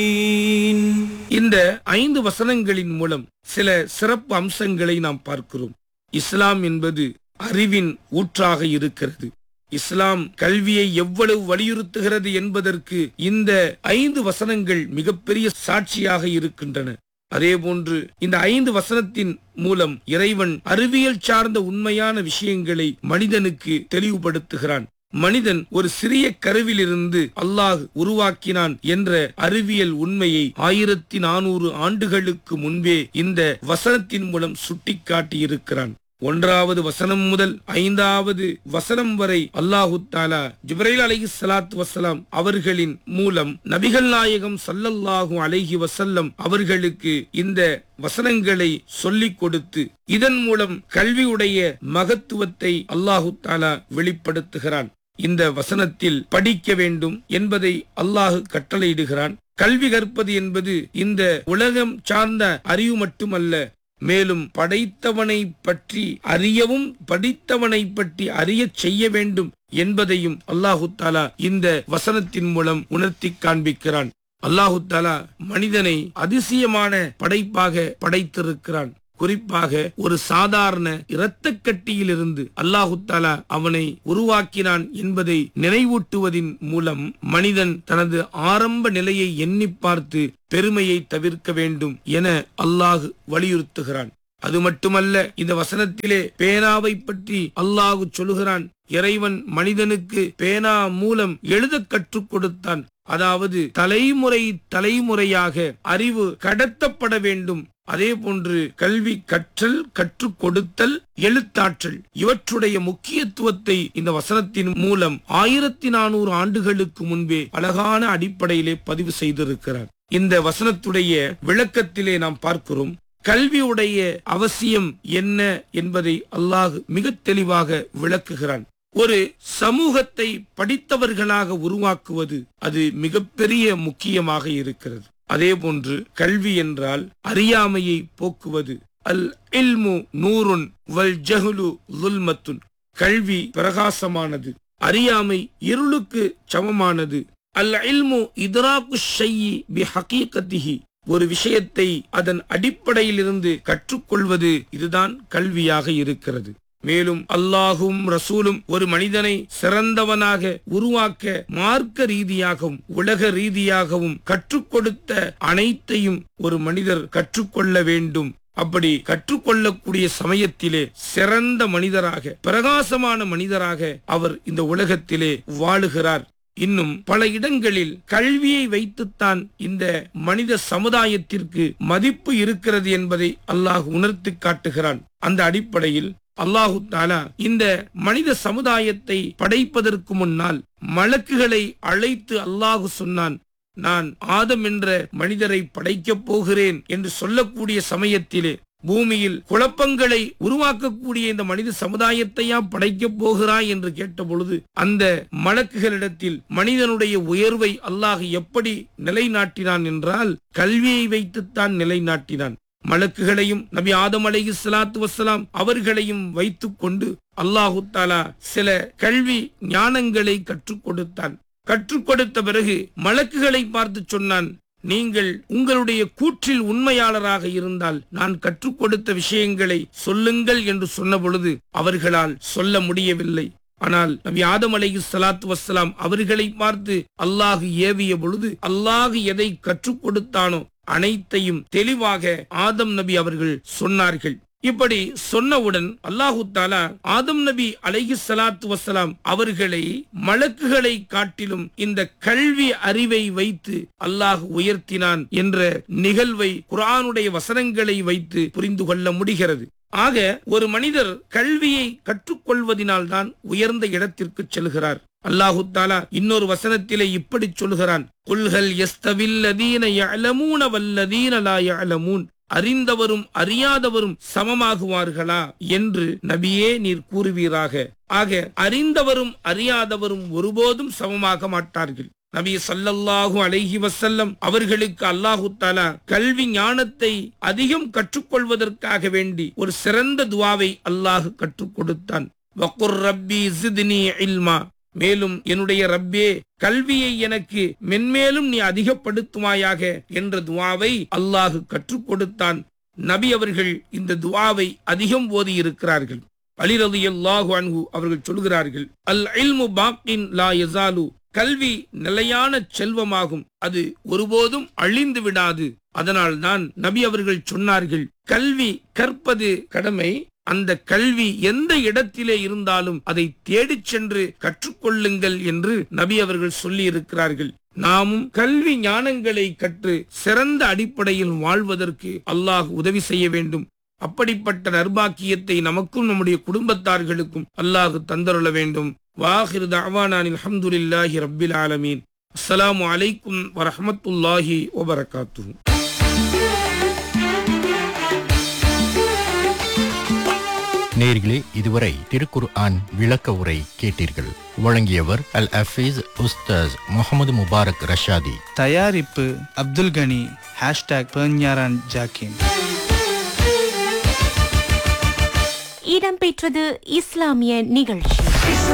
இந்த ஐந்து வசனங்களின் மூலம் சில சிறப்பு அம்சங்களை நாம் பார்க்கிறோம் இஸ்லாம் என்பது அறிவின் ஊற்றாக இருக்கிறது இஸ்லாம் கல்வியை எவ்வளவு வலியுறுத்துகிறது என்பதற்கு இந்த ஐந்து வசனங்கள் மிகப்பெரிய சாட்சியாக இருக்கின்றன அதேபோன்று இந்த ஐந்து வசனத்தின் மூலம் இறைவன் அறிவியல் சார்ந்த உண்மையான விஷயங்களை மனிதனுக்கு தெளிவுபடுத்துகிறான் மனிதன் ஒரு சிறிய கருவிலிருந்து அல்லாஹ் உருவாக்கினான் என்ற அறிவியல் உண்மையை ஆயிரத்தி நானூறு ஆண்டுகளுக்கு முன்பே இந்த வசனத்தின் மூலம் சுட்டிக்காட்டி இருக்கிறான் ஒன்றாவது வசனம் முதல் ஐந்தாவது வசனம் வரை அல்லாஹு தாலா ஜிப்ரைல் அலைஹி ஸலாத்து வசலாம் அவர்களின் மூலம் நபிகள் நாயகம் சல்லல்லாஹு அலைஹி வசல்லம் அவர்களுக்கு இந்த வசனங்களை சொல்லிக் கொடுத்து இதன் மூலம் கல்வியுடைய மகத்துவத்தை அல்லாஹு தாலா வெளிப்படுத்துகிறான் இந்த வசனத்தில் படிக்க வேண்டும் என்பதை அல்லாஹு கட்டளையிடுகிறான் கல்வி கற்பது என்பது இந்த உலகம் சார்ந்த அறிவு மட்டுமல்ல மேலும் படைத்தவனை பற்றி அறியவும் படித்தவனை பற்றி அறியச் செய்ய வேண்டும் என்பதையும் அல்லாஹு தாலா இந்த வசனத்தின் மூலம் உணர்த்தி காண்பிக்கிறான் அல்லாஹு தாலா மனிதனை அதிசயமான படைப்பாக படைத்திருக்கிறான் குறிப்பாக ஒரு சாதாரண இரத்தக்கட்டியிலிருந்து அல்லாஹு தாலா அவனை உருவாக்கினான் என்பதை நினைவூட்டுவதின் மூலம் மனிதன் தனது ஆரம்ப நிலையை எண்ணி பார்த்து பெருமையை தவிர்க்க வேண்டும் என அல்லாஹு வலியுறுத்துகிறான் அது மட்டுமல்ல இந்த வசனத்திலே பேனாவை பற்றி அல்லாஹு சொல்லுகிறான் இறைவன் மனிதனுக்கு பேனா மூலம் எழுத கற்றுக் கொடுத்தான் அதாவது தலைமுறை தலைமுறையாக அறிவு கடத்தப்பட வேண்டும் அதே போன்று கல்வி கற்றல் கற்றுக் கொடுத்தல் எழுத்தாற்றல் இவற்றுடைய முக்கியத்துவத்தை இந்த வசனத்தின் மூலம் ஆயிரத்தி நானூறு ஆண்டுகளுக்கு முன்பே அழகான அடிப்படையிலே பதிவு செய்திருக்கிறார் இந்த வசனத்துடைய விளக்கத்திலே நாம் பார்க்கிறோம் கல்வியுடைய அவசியம் என்ன என்பதை அல்லாஹ் மிக தெளிவாக விளக்குகிறான் ஒரு சமூகத்தை படித்தவர்களாக உருவாக்குவது அது மிகப்பெரிய முக்கியமாக இருக்கிறது அதே போன்று கல்வி என்றால் அறியாமையை போக்குவது அல் இல்மு நூறுன் வல் ஜஹுலு லுல்மத்துன் கல்வி பிரகாசமானது அறியாமை இருளுக்கு சமமானது அல் இல்மு இத்ராக்கு ஷையி பி ஹகீகத்திஹி ஒரு விஷயத்தை அதன் அடிப்படையிலிருந்து கற்றுக்கொள்வது இதுதான் கல்வியாக இருக்கிறது மேலும் அல்லாஹும் ரசூலும் ஒரு மனிதனை சிறந்தவனாக உருவாக்க மார்க்க ரீதியாகவும் உலக ரீதியாகவும் கற்றுக் கொடுத்த அனைத்தையும் ஒரு மனிதர் கற்றுக்கொள்ள வேண்டும் அப்படி கற்றுக்கொள்ளக்கூடிய சமயத்திலே சிறந்த மனிதராக பிரகாசமான மனிதராக அவர் இந்த உலகத்திலே வாழுகிறார் இன்னும் பல இடங்களில் கல்வியை வைத்துத்தான் இந்த மனித சமுதாயத்திற்கு மதிப்பு இருக்கிறது என்பதை அல்லாஹ் உணர்த்தி காட்டுகிறான் அந்த அடிப்படையில் அல்லாஹு தாலா இந்த மனித சமுதாயத்தை படைப்பதற்கு முன்னால் மலக்குகளை அழைத்து அல்லாஹு சொன்னான் நான் ஆதம் என்ற மனிதரை படைக்கப் போகிறேன் என்று சொல்லக்கூடிய சமயத்திலே பூமியில் குழப்பங்களை உருவாக்கக்கூடிய இந்த மனித சமுதாயத்தையா படைக்கப் போகிறாய் என்று கேட்ட பொழுது அந்த மலக்குகளிடத்தில் மனிதனுடைய உயர்வை அல்லாஹ் எப்படி நிலைநாட்டினான் என்றால் கல்வியை வைத்துத்தான் நிலைநாட்டினான் மலக்குகளையும் நபி ஆதம் அலைஹி ஸலாத்து வஸ்ஸலாம் அவர்களையும் வைத்துக் கொண்டு அல்லாஹு தாலா சில கல்வி ஞானங்களை கற்றுக் கொடுத்தான் கற்றுக் கொடுத்த பிறகு மலக்குகளை பார்த்து சொன்னான் நீங்கள் உங்களுடைய கூற்றில் உண்மையாளராக இருந்தால் நான் கற்றுக் கொடுத்த விஷயங்களை சொல்லுங்கள் என்று சொன்ன பொழுது அவர்களால் சொல்ல முடியவில்லை ஆனால் நபி ஆதம் அலைஹி ஸலாத்து வஸ்ஸலாம் அவர்களை பார்த்து அல்லாஹ் ஏவிய பொழுது அல்லாஹ் எதை கற்றுக் கொடுத்தானோ அனைத்தையும் தெளிவாக ஆதம் நபி அவர்கள் சொன்னார்கள் இப்படி சொன்னவுடன் அல்லாஹு தாலா ஆதம் நபி அலைஹி ஸலாத்து வசலாம் அவர்களை மலக்குகளை காட்டிலும் இந்த கல்வி அறிவை வைத்து அல்லாஹ் உயர்த்தினான் என்ற நிகழ்வை குர்ஆனுடைய வசனங்களை வைத்து புரிந்து கொள்ள முடிகிறது ஆக ஒரு மனிதர் கல்வியை கற்றுக்கொள்வதினால்தான் உயர்ந்த இடத்திற்கு செல்கிறார் அல்லாஹு தாலா இன்னொரு வசனத்திலே இப்படி சொல்கிறான் குல்ஹல் யஸ்தவில்லதீன யஅலமூன வல்லதீன லா யஅலமூன் அறிந்தவரும் அறியாதவரும் சமமாகுவார்களா என்று நபியே நீர் கூறுவீராக ஆக அறிந்தவரும் அறியாதவரும் ஒருபோதும் சமமாக மாட்டார்கள் நபி சல்லல்லாஹு அலைஹி வசல்லம் அவர்களுக்கு அல்லாஹு தாலா கல்வி ஞானத்தை அதிகம் கற்றுக்கொள்வதற்காக வேண்டி ஒரு சிறந்த துவாவை அல்லாஹ் கற்றுக் கொடுத்தான் வக்குர் ரப்பி ஜித்னி இல்மா மேலும் என்னுடைய ரப்பே கல்வியை எனக்கு மென்மேலும் நீ அதிகப்படுத்துவாயாக என்ற துவாவை அல்லாஹு கற்றுக் கொடுத்தான் நபி அவர்கள் இந்த துவாவை அதிகம் ஓதி இருக்கிறார்கள் அலிரதியல்லாஹு அன்ஹு அவர்கள் சொல்கிறார்கள் அல் இல்மு பாக்கின் லா யசாலு கல்வி நிலையான செல்வமாகும் அது ஒருபோதும் அழிந்து விடாது அதனால் தான் நபி அவர்கள் சொன்னார்கள் கல்வி கற்பது கடமை அந்த கல்வி எந்த இடத்திலே இருந்தாலும் அதை தேடிச் சென்று கற்றுக்கொள்ளுங்கள் என்று நபி அவர்கள் சொல்லி இருக்கிறார்கள் நாமும் கல்வி ஞானங்களை கற்று சிறந்த அடிப்படையில் வாழ்வதற்கு அல்லாஹ் உதவி செய்ய வேண்டும் அப்படிப்பட்ட நர்பாக்கியத்தை நமக்கும் நம்முடைய குடும்பத்தார்களுக்கும் அல்லாஹ் தந்தருள வேண்டும் வாஹிர் தஅவானானில் அல்ஹம்துலில்லாஹி ரப்பில் ஆலமீன் அஸ்ஸலாமு அலைக்கும் வரஹ்மத்துல்லாஹி வபரகாத்துஹு நேர்களே இதுவரை திருக்குர் ஆன் விளக்க உரை கேட்டீர்கள் வழங்கியவர் அல் அஃபீஸ் உஸ்தாஸ் முகமது முபாரக் ரஷாதி தயாரிப்பு அப்துல் கனி ஹேஷ்டாக் பெர்ஞாரான் ஜாக்கின் இடம்பெற்றது இஸ்லாமிய நிகழ்ச்சி